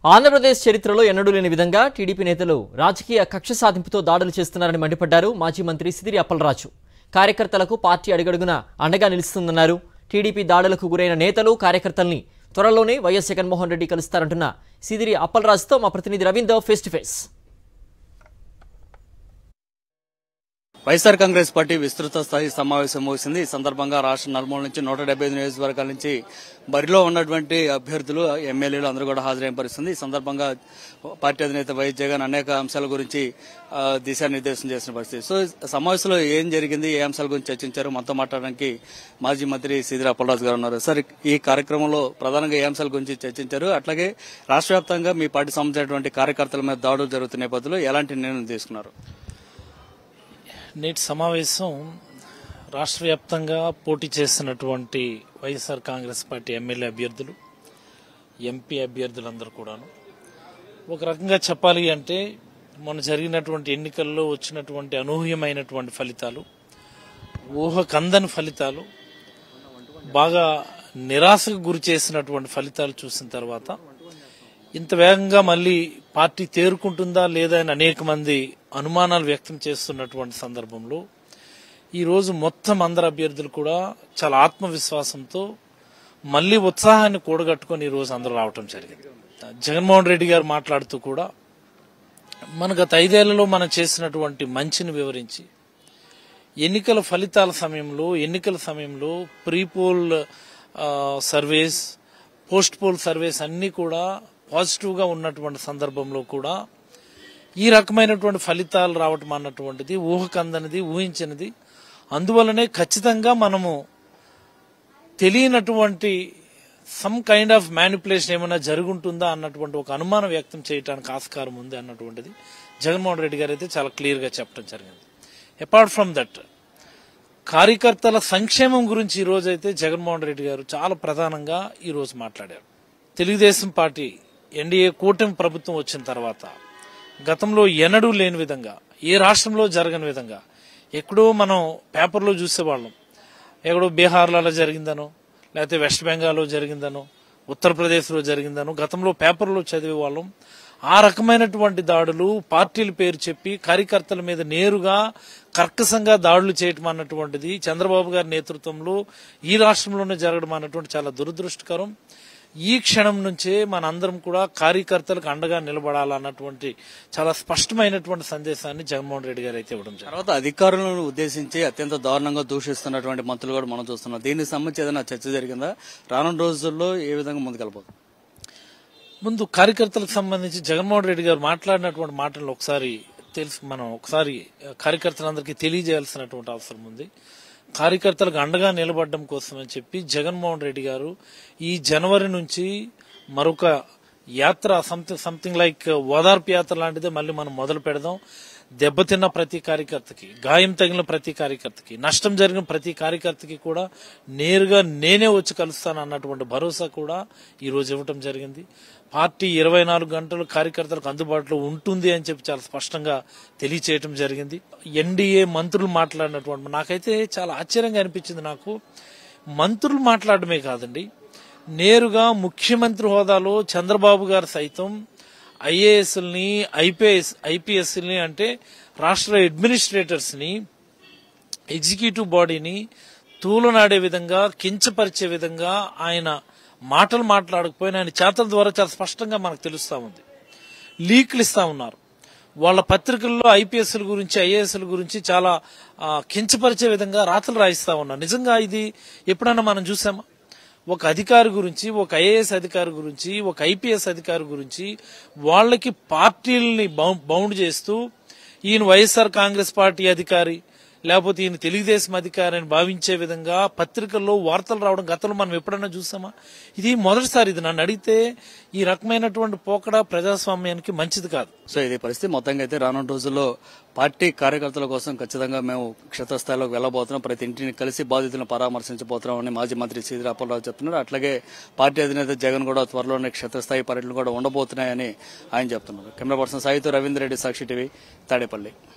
ఆంధ్రప్రదేశ్ చరిత్రలో ఎన్నడూ లేని విధంగా టీడీపీ నేతలు రాజకీయ కక్ష సాధింపుతో దాడులు చేస్తున్నారని మండిపడ్డారు మాజీ మంత్రి సిదిరి అప్పలరాజు కార్యకర్తలకు పార్టీ అడుగడుగున అండగా నిలుస్తుందన్నారు టీడీపీ దాడులకు గురైన నేతలు కార్యకర్తల్ని త్వరలోనే వైఎస్ జగన్మోహన్ రెడ్డి కలుస్తారంటున్న సిదిరి అప్పలరాజుతో మా ప్రతినిధి Ravinder face to face YSR Congress Party విస్తృత స్థాయి సమావేశం ముగిసింది ఈ సందర్భంగా రాష్ట్ర నలుమూల నుంచి నూట డెబ్బై ఐదు నియోజకవర్గాల నుంచి బరిలో ఉన్నటువంటి అభ్యర్థులు ఎమ్మెల్యేలు అందరూ కూడా హాజరైన పరిస్థితుంది ఈ సందర్భంగా పార్టీ అధినేత వైఎస్ జగన్ అనేక అంశాల గురించి ఆ, దిశానిర్దేశం చేసిన పరిస్థితి సో ఈ సమావేశంలో ఏం జరిగింది ఏ అంశాల గురించి చర్చించారు మనతో మాట్లాడడానికి మాజీ మంత్రి సీదిరా అప్పలరాజు గారు ఉన్నారు సార్ ఈ కార్యక్రమంలో ప్రధానంగా ఏ అంశాల గురించి చర్చించారు అట్లాగే రాష్ట్ర వ్యాప్తంగా మీ పార్టీ సంబంధించినటువంటి కార్యకర్తల మీద దాడులు జరుగుతున్న నేపథ్యంలో ఎలాంటి నిర్ణయం తీసుకున్నారు నేటి సమావేశం రాష్ట్ర వ్యాప్తంగా పోటీ చేస్తున్నటువంటి వైఎస్ఆర్ కాంగ్రెస్ పార్టీ ఎమ్మెల్యే అభ్యర్థులు ఎంపీ అభ్యర్థులందరూ కూడాను ఒక రకంగా చెప్పాలి అంటే మొన్న జరిగినటువంటి ఎన్నికల్లో వచ్చినటువంటి అనూహ్యమైనటువంటి ఫలితాలు ఊహకందని ఫలితాలు బాగా నిరాశకు గురి చేసినటువంటి ఫలితాలు చూసిన తర్వాత ఇంత వేగంగా మళ్ళీ పార్టీ తేరుకుంటుందా లేదా అని అనేక మంది అనుమానాలు వ్యక్తం చేస్తున్నటువంటి సందర్భంలో ఈ రోజు మొత్తం అందరు అభ్యర్థులు కూడా చాలా ఆత్మవిశ్వాసంతో మళ్ళీ ఉత్సాహాన్ని కూడగట్టుకొని ఈ రోజు అందరూ రావటం జరిగింది జగన్మోహన్ రెడ్డి గారు మాట్లాడుతూ కూడా మన గత ఐదేళ్లలో మనం చేసినటువంటి మంచిని వివరించి ఎన్నికల ఫలితాల సమయంలో ఎన్నికల సమయంలో ప్రీ పోల్ ఆ, సర్వేస్ పోస్ట్ పోల్ సర్వేస్ అన్ని కూడా పాజిటివ్ గా ఉన్నటువంటి సందర్భంలో కూడా ఈ రకమైనటువంటి ఫలితాలు రావటం అన్నటువంటిది ఊహకందనిది ఊహించినది అందువల్లనే ఖచ్చితంగా మనము తెలియనటువంటి సమ్ కైండ్ ఆఫ్ మ్యానిపులేషన్ ఏమైనా జరుగుంటుందా అన్నటువంటి ఒక అనుమానం వ్యక్తం చేయడానికి ఆస్కారం ఉంది అన్నటువంటిది జగన్మోహన్ రెడ్డి గారు అయితే చాలా క్లియర్ గా చెప్పడం జరిగింది అపార్ట్ ఫ్రమ్ దట్ కార్యకర్తల సంక్షేమం గురించి ఈ రోజు అయితే జగన్మోహన్ రెడ్డి గారు చాలా ప్రధానంగా ఈ రోజు మాట్లాడారు తెలుగుదేశం పార్టీ ఎన్డీఏ కూటమి ప్రభుత్వం వచ్చిన తర్వాత గతంలో ఎన్నడూ లేని విధంగా ఏ రాష్ట్రంలో జరగని విధంగా ఎక్కడో మనం పేపర్లో చూసేవాళ్ళం ఎక్కడో బీహార్లో అలా జరిగిందనో లేకపోతే వెస్ట్ బెంగాల్లో జరిగిందనో ఉత్తరప్రదేశ్లో జరిగిందనో గతంలో పేపర్లో చదివేవాళ్ళం ఆ రకమైనటువంటి దాడులు పార్టీల పేరు చెప్పి కార్యకర్తల మీద నేరుగా కర్కశంగా దాడులు చేయటం అన్నటువంటిది చంద్రబాబు గారి నేతృత్వంలో ఈ రాష్ట్రంలోనే జరగడం అన్నటువంటి చాలా దురదృష్టకరం ఈ క్షణం నుంచే మనందరం కూడా కార్యకర్తలకు అండగా నిలబడాలన్నటువంటి చాలా స్పష్టమైనటువంటి సందేశాన్ని జగన్మోహన్ రెడ్డి గారు అయితే ఇవ్వడం జరిగింది తర్వాత అధికారులను ఉద్దేశించి అత్యంత దారుణంగా దూషిస్తున్నటువంటి మంత్రులు కూడా మనం చూస్తున్నాం దీనికి సంబంధించి ఏదైనా చర్చ జరిగిందా రానున్న రోజుల్లో ఏ విధంగా ముందుకెళ్ళబోతుంది ముందు కార్యకర్తలకు సంబంధించి జగన్మోహన్ రెడ్డి గారు మాట్లాడినటువంటి మాటలను ఒకసారి తెలుసు మనం ఒకసారి కార్యకర్తలందరికీ తెలియజేయాల్సినటువంటి అవసరం ఉంది కార్యకర్తలకు అండగా నిలబడడం కోసం అని చెప్పి జగన్మోహన్ రెడ్డి గారు ఈ జనవరి నుంచి మరొక యాత్ర సంథింగ్ సంథింగ్ లైక్ ఓదార్పు యాత్ర లాంటిదే మళ్ళీ మనం మొదలు పెడదాం దెబ్బతిన్న ప్రతి కార్యకర్తకి గాయం తగిలిన ప్రతి కార్యకర్తకి నష్టం జరిగిన ప్రతి కార్యకర్తకి కూడా నేరుగా నేనే వచ్చి కలుస్తాను అన్నటువంటి భరోసా కూడా ఈ రోజు ఇవ్వటం జరిగింది పార్టీ ఇరవై నాలుగు గంటలు కార్యకర్తలకు అందుబాటులో ఉంటుంది అని చెప్పి చాలా స్పష్టంగా తెలియచేయటం జరిగింది ఎన్డీఏ మంత్రులు మాట్లాడినటువంటి నాకైతే చాలా ఆశ్చర్యంగా అనిపించింది నాకు మంత్రులు మాట్లాడమే కాదండి నేరుగా ముఖ్యమంత్రి హోదాలో చంద్రబాబు గారు సైతం ఐఏఎస్ని ఐపీఎస్ ఐపీఎస్ని అంటే రాష్ట్ర అడ్మినిస్ట్రేటర్స్ ని ఎగ్జిక్యూటివ్ బాడీని తూలనాడే విధంగా కించపరిచే విధంగా ఆయన మాటలు మాట్లాడకపోయినా ఆయన చేతల ద్వారా చాలా స్పష్టంగా మనకు తెలుస్తా ఉంది లీక్లు ఇస్తా ఉన్నారు వాళ్ళ పత్రికల్లో ఐపీఎస్ల గురించి ఐఏఎస్ల గురించి చాలా ఆ, కించపరిచే విధంగా రాతలు రాయిస్తా ఉన్నారు నిజంగా ఇది ఎప్పుడైనా మనం చూసామా ఒక అధికారి గురించి ఒక ఐఏఎస్ అధికారి గురించి ఒక ఐపీఎస్ అధికారి గురించి వాళ్ళకి పార్టీలని బౌ- బౌండ్ చేస్తూ ఈయన వైఎస్ఆర్ కాంగ్రెస్ పార్టీ అధికారి లేకపోతే ఈయన తెలుగుదేశం అధికారి అని భావించే విధంగా పత్రికల్లో వార్తలు రావడం గతంలో మనం ఎప్పుడైనా చూసామా ఇది మొదటిసారి ఇది నన్ను అడిగితే ఈ రకమైనటువంటి పోకడ ప్రజాస్వామ్యానికి మంచిది కాదు సో ఇది పరిస్థితి మొత్తంగా అయితే రానున్న రోజుల్లో పార్టీ కార్యకర్తల కోసం ఖచ్చితంగా మేము క్షేత్రస్థాయిలోకి వెళ్ళబోతున్నాం ప్రతి ఇంటిని కలిసి బాధితులను పరామర్శించబోతున్నామని మాజీ మంత్రి సీదిరి అప్పలరావు చెప్తున్నారు అట్లాగే పార్టీ అధినేత జగన్ కూడా త్వరలోనే క్షేత్రస్థాయి పర్యటనలు కూడా ఉండబోతున్నాయని ఆయన చెప్తున్నారు కెమెరా పర్సన్ సాయితో రవీందర్ రెడ్డి సాక్షి టీవీ తాడేపల్లి